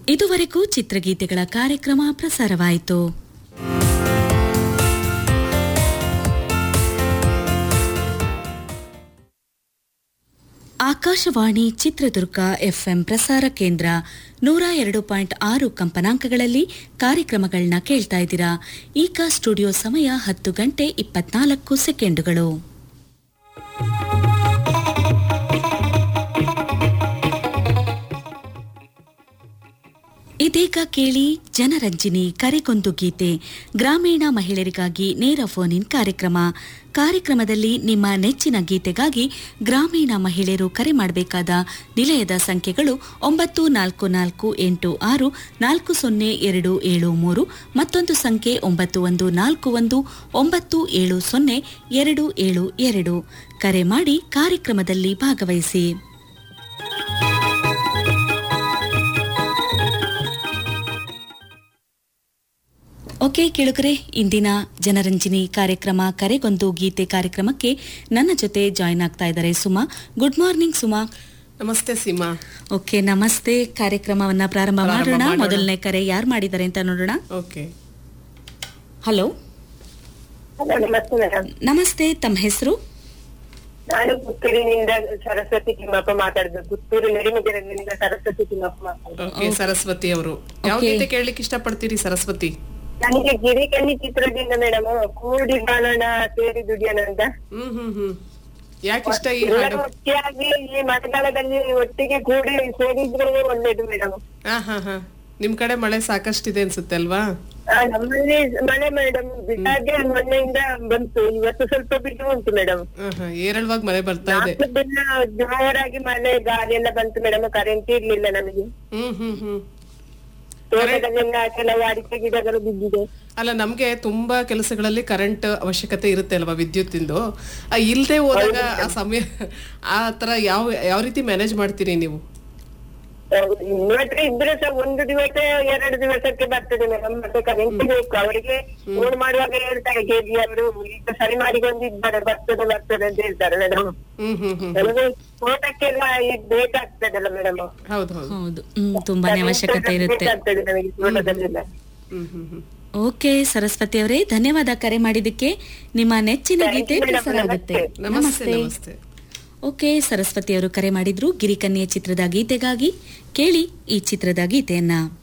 ಇದುವರೆಗೂ ಚಿತ್ರಗೀತೆಗಳ ಕಾರ್ಯಕ್ರಮ ಪ್ರಸಾರವಾಯಿತು ಆಕಾಶವಾಣಿ ಚಿತ್ರದುರ್ಗ ಎಫ್ಎಂ ಪ್ರಸಾರ ಕೇಂದ್ರ ನೂರ ಎರಡು ಪಾಯಿಂಟ್ ಆರು ಕಂಪನಾಂಕಗಳಲ್ಲಿ ಕಾರ್ಯಕ್ರಮಗಳನ್ನ ಕೇಳ್ತಾ ಇದ್ದೀರಾ ಈಗ ಸ್ಟುಡಿಯೋ ಸಮಯ ಹತ್ತು ಗಂಟೆ ಇಪ್ಪತ್ನಾಲ್ಕು ಸೆಕೆಂಡುಗಳು ಇದೀಗ ಕೇಳಿ ಜನರಂಜಿನಿ ಕರೆಗೊಂದು ಗೀತೆ ಗ್ರಾಮೀಣ ಮಹಿಳೆಯರಿಗಾಗಿ ನೇರ ಫೋನ್ ಇನ್ ಕಾರ್ಯಕ್ರಮ ಕಾರ್ಯಕ್ರಮದಲ್ಲಿ ನಿಮ್ಮ ನೆಚ್ಚಿನ ಗೀತೆಗಾಗಿ ಗ್ರಾಮೀಣ ಮಹಿಳೆಯರು ಕರೆ ಮಾಡಬೇಕಾದ ನಿಲಯದ ಸಂಖ್ಯೆಗಳು ಒಂಬತ್ತು ನಾಲ್ಕು ನಾಲ್ಕು ಎಂಟು ಆರು ನಾಲ್ಕು ಸೊನ್ನೆ ಎರಡು ಏಳು ಮೂರು ಮತ್ತೊಂದು ಸಂಖ್ಯೆ ಒಂಬತ್ತು ಒಂದು ನಾಲ್ಕು ಒಂದು ಒಂಬತ್ತು ಏಳು ಸೊನ್ನೆ ಎರಡು ಏಳು ಎರಡು ಕರೆ ಮಾಡಿ ಕಾರ್ಯಕ್ರಮದಲ್ಲಿ ಭಾಗವಹಿಸಿ ಓಕೆ ಕೇಳುಗರೆ ಇಂದಿನ ಜನರಂಜಿನಿ ಕಾರ್ಯಕ್ರಮ ಕರೆಗೊಂದು ಗೀತೆ ಕಾರ್ಯಕ್ರಮಕ್ಕೆ ನನ್ನ ಜೊತೆ ಜಾಯ್ನ್ ಆಗ್ತಾ ಇದ್ದಾರೆ ಸುಮಾ ಗುಡ್ ಮಾರ್ನಿಂಗ್ ಸುಮಾ ನಮಸ್ತೆ ಸೀಮಾ ಓಕೆ ನಮಸ್ತೆ ಕಾರ್ಯಕ್ರಮವನ್ನ ಪ್ರಾರಂಭ ಪ್ರಾರಂಭ ಮಾಡೋಣ ಮಾಡೋಣ. ಮೊದಲನೇ ಕರೆ ಯಾರು ಮಾಡಿದ್ದಾರೆ ಅಂತ ನೋಡೋಣ ಓಕೆ ಹಲೋ ಹಲೋ ನಮಸ್ತೆ ಮೇಡಮ್ ನಮಸ್ತೆ ತಮ್ಮ ಹೆಸರು ನಾನು ಪುತ್ತೂರಿನಿಂದ ಸರಸ್ವತಿ ತಿಮ್ಮಪ್ಪ ಮಾತಾಡುದು ಪುತ್ತೂರು ನೆರಿಮಗೆರೆಯಿಂದ ಸರಸ್ವತಿ ತಿಮ್ಮಪ್ಪ ಮಾತಾಡುದು ಓಕೆ ಸರಸ್ವತಿ ಅವರು ಯಾವ Okay. ಗೀತೆ ಕೇಳಲಿಕ್ಕೆ ಇಷ್ಟಪಡ್ತೀರಿ ಸರಸ್ವತಿ ನನಗೆ ಗಿರಿಕನ್ನಿ ಚಿತ್ರದಿಂದ ಮೇಡಮ್ ಕೂಡಿ ಬಾಳೋಣ ಸೇರಿ ದುಡಿಯೋಣ ಅಂತ ಹ್ಮ್ ಹ್ಮ್ ಹ್ಮ್ ಯಾಕೆ ಇಷ್ಟ ಈ ಎಲ್ಲರೂ ಹಾಡು ಒಟ್ಟಿಯಾಗಿ ಈ ಮಳೆಗಾಲದಲ್ಲಿ ಒಟ್ಟಿಗೆ ಕೂಡಿ ಸೇರಿದ್ರೆ ಒಳ್ಳೇದು ಮೇಡಮ್ ಹಾ ಹಾ ಹಾ ನಿಮ್ ಕಡೆ ಮಳೆ ಸಾಕಷ್ಟಿದೆ ಅನ್ಸುತ್ತೆ ಅಲ್ವಾ ನಮ್ಮಲ್ಲಿ ಮಳೆ ಮೇಡಮ್ ಬಿಟ್ಟಾಗೆ ಮೊನ್ನೆಯಿಂದ ಬಂತು ಇವತ್ತು ಸ್ವಲ್ಪ ಬಿಟ್ಟು ಉಂಟು ಮೇಡಮ್ ಹಾ ಹಾ ಏರಳವಾಗಿ ಮಳೆ ಬರ್ತಾ ಇದೆ ನಾಲ್ಕು ದಿನ ಜೋರಾಗಿ ಮಳೆ ಗಾಳಿ ಎಲ್ಲ ಬಂತು ಮೇಡಮ್ ಕರೆಂಟ್ ಇರ್ಲಿಲ್ಲ ನಮಗೆ ಹ್ಮ್ ಹ್ಮ್ ಹ್ಮ್ ತೋಟದಲ್ಲೆಲ್ಲ ಕೆಲವು ಅಡಿಕೆ ಗಿಡಗಳು ಬಿದ್ದಿದೆ ಅಲ್ಲ ನಮ್ಗೆ ತುಂಬಾ ಕೆಲಸಗಳಲ್ಲಿ ಕರೆಂಟ್ ಅವಶ್ಯಕತೆ ಇರುತ್ತೆ ಅಲ್ವಾ ವಿದ್ಯುತ್ತಿಂದು ಆ, ಇಲ್ದೆ ಹೋದಾಗ ಆ ಸಮಯ ಆ ತರ ಯಾವ ಯಾವ ರೀತಿ ಮ್ಯಾನೇಜ್ ಮಾಡ್ತೀರಿ ನೀವು ಇನ್ವರ್ಟರ್ ಇದ್ರೆ ಸಹ ಒಂದು ದಿವಸ ಎರಡು ದಿವಸಕ್ಕೆ ಬರ್ತದೆ ಮೇಡಮ್ ಮತ್ತೆ ಕರೆಂಟ್ ಬೇಕು ಅವರಿಗೆ ಫೋನ್ ಮಾಡುವಾಗ ಹೇಳ್ತಾರೆ ಕೆಜಿ ಅವರು ಈಗ ಸರಿ ಮಾಡಿಕೊಂಡಿದ್ದಾರೆ ಬರ್ತದೆ ಬರ್ತದೆ ಅಂತ ಹೇಳ್ತಾರೆ ಮೇಡಮ್ ಹ್ಮ್ ಹ್ಮ್ ಹ್ಮ್ ನಮಗೆ ತೋಟಕ್ಕೆಲ್ಲ ಇದ್ ಬೇಕಾಗ್ತದಲ್ಲ ಮೇಡಮ್ ಹೌದು ಹೌದು ಹೌದು ಹ್ಮ್, ತುಂಬಾನೇ ಅವಶ್ಯಕತೆ ಇರುತ್ತೆ ಬೇಕಾಗ್ತದೆ ನಮಗೆ ತೋಟದಲ್ಲೆಲ್ಲ ಹ್ಮ್ ಹ್ಮ್ ಹ್ಮ್ ಓಕೆ ಸರಸ್ವತಿ ಅವರೇ ಧನ್ಯವಾದ ಕರೆ ಮಾಡಿದ್ದಕ್ಕೆ ನಿಮ್ಮ ನೆಚ್ಚಿನ Thank you, ಗೀತೆ madam. ಪ್ರಸಾರ ಆಗುತ್ತೆ ನಮಸ್ತೆ ನಮಸ್ತೆ ಓಕೆ ಸರಸ್ವತಿ ಅವರು ಕರೆ ಮಾಡಿದ್ರು ಗಿರಿಕನ್ಯೆ ಚಿತ್ರದ ಗೀತೆಗಾಗಿ ಕೇಳಿ ಈ ಚಿತ್ರದ ಗೀತೆಯನ್ನ